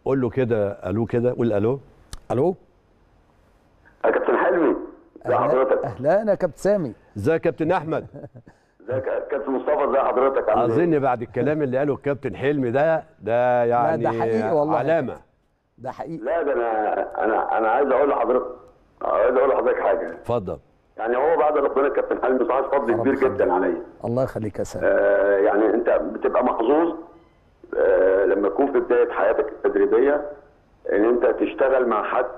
قول له كده الو كده قول الو الو يا كابتن حلمي ازي أهلا- حضرتك اهلا يا كابتن سامي ازيك يا كابتن احمد ازيك يا كابتن مصطفى ازي حضرتك عامل ايه؟ اظن بعد الكلام اللي قاله الكابتن حلمي ده ده يعني ده حقيقي والله يا علامه ده حقيقي لا ده انا انا انا عايز اقول لحضرتك عايز اقول لحضرتك حاجه اتفضل يعني هو بعد ربنا الكابتن حلمي صاحب فضل رب كبير يخليك. جدا عليا الله يخليك يا سامي آه يعني انت بتبقى محظوظ آه لما تكون في بدايه حياتك التدريبيه ان انت تشتغل مع حد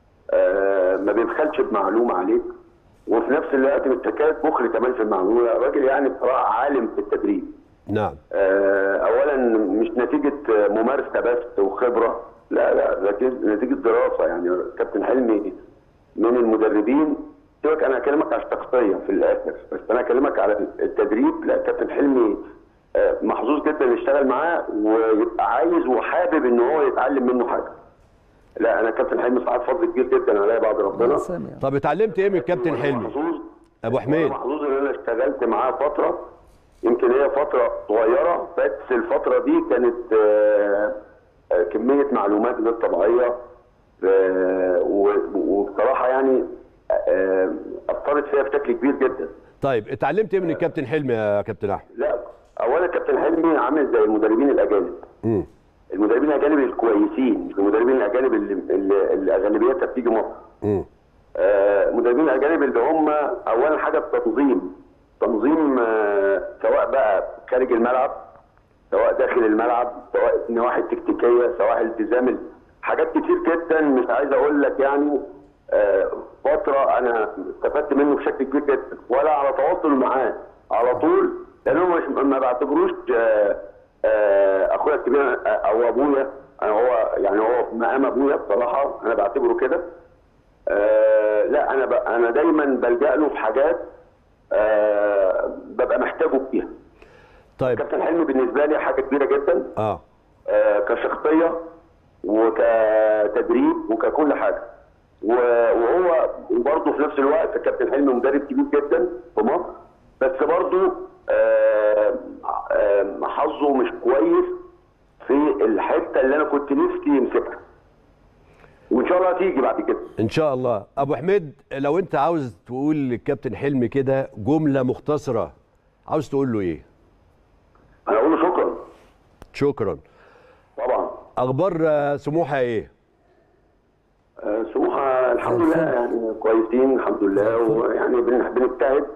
آه ما بيبخلش بمعلومه عليك وفي نفس الوقت متكاد بخل كمان في المعلومه راجل يعني بصراحه عالم في التدريب نعم آه، اولا مش نتيجه ممارسه بس وخبره لا لا نتيجه نتيجة دراسه يعني كابتن حلمي من المدربين سيبك انا هكلمك على الشخصيه في الاخر بس انا هكلمك على التدريب لا كابتن حلمي آه، محظوظ جدا يشتغل معاه ويبقى عايز وحابب ان هو يتعلم منه حاجه لا انا كابتن حلمي صاحب فضل كبير جدا عليا بعد ربنا يا سامي طب اتعلمت ايه من الكابتن وأنا حلمي محظوظ ابو حميد وأنا محظوظ ان انا اشتغلت معاه فتره يمكن هي فتره صغيره بس الفتره دي كانت آه، آه، كميه معلومات غير طبيعيه آه، و- وبصراحه يعني آه، اثرت فيها بشكل كبير جدا طيب اتعلمت ايه من الكابتن حلمي يا كابتن احمد لا اولا كابتن حلمي عامل زي المدربين الاجانب امم المدربين الاجانب الكويسين مش المدربين الاجانب اللي, اللي, اللي اغلبيتها بتيجي مصر امم آه، مدربين الاجانب اللي هم اولا حاجه التنظيم تنظيم آه، سواء بقى خارج الملعب سواء داخل الملعب سواء النواحي التكتيكيه سواء التزام ال- حاجات كتير جدا مش عايز اقول لك يعني آه، فتره انا استفدت منه بشكل كبير جدا ولا على تواصل معاه على طول لانه مش ما بعتبروش آه، آه، اخويا الكبير آه، او ابويا انا هو يعني هو في مقام ابويا بصراحه انا بعتبره كده آه لا انا ب... انا دايما بلجا له في حاجات آه ببقى محتاجه فيها طيب كابتن حلمي بالنسبه لي حاجه كبيره جدا اه آه كشخصيه وكتدريب وككل حاجه و- وهو برضه في نفس الوقت كابتن حلمي مدرب كبير جدا في مصر بس برضه آه آه حظه مش كويس في الحته اللي انا كنت نفسي يمسكها وان شاء الله هتيجي بعد كده ان شاء الله ابو حميد لو انت عاوز تقول للكابتن حلمي كده جمله مختصره عاوز تقول له ايه انا اقول له شكرا شكرا طبعا اخبار آه، سموحه ايه آه، سموحه الحمد لله يعني كويسين الحمد لله ويعني بن- بنجتهد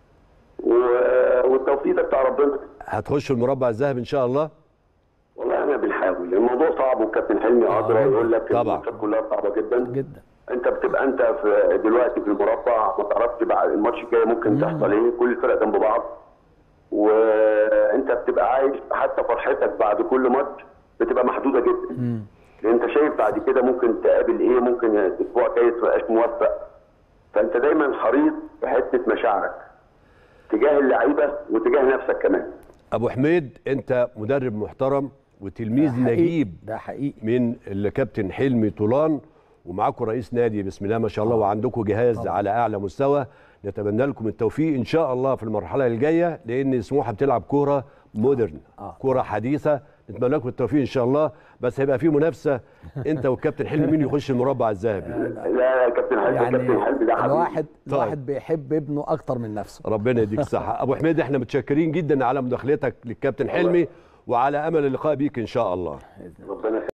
و- والتوفيق ده بتاع ربنا هتخشوا المربع الذهبي ان شاء الله والله انا بنحاول الموضوع صعب والكابتن حلمي ادرى يقول لك طبعا. الماتشات كلها صعبه جدا جدا انت بتبقى انت في دلوقتي في المربع ما تعرفش بعد الماتش الجاي ممكن تحصل ايه كل الفرق جنب بعض وانت بتبقى عايش حتى فرحتك بعد كل ماتش بتبقى محدوده جدا لان انت شايف بعد كده ممكن تقابل ايه ممكن الاسبوع الجاي تبقاش موفق فانت دايما حريص في حته مشاعرك تجاه اللعيبه وتجاه نفسك كمان ابو حميد انت مدرب محترم وتلميذ ده حقيقي. نجيب ده حقيقي من الكابتن حلمي طولان ومعاكم رئيس نادي بسم الله ما شاء الله وعندكم جهاز على اعلى مستوى نتمنى لكم التوفيق ان شاء الله في المرحله الجايه لان سموحه بتلعب كوره مودرن آه. كوره حديثه نتمنى لكم التوفيق ان شاء الله بس هيبقى في منافسه انت والكابتن حلمي مين يخش المربع الذهبي لا لا كابتن حلمي يعني كابتن حلمي ده حبيبي الواحد طيب. الواحد بيحب ابنه اكتر من نفسه ربنا يديك الصحه ابو حميد احنا متشكرين جدا على مداخلتك للكابتن حلمي وعلى امل اللقاء بيك ان شاء الله ربنا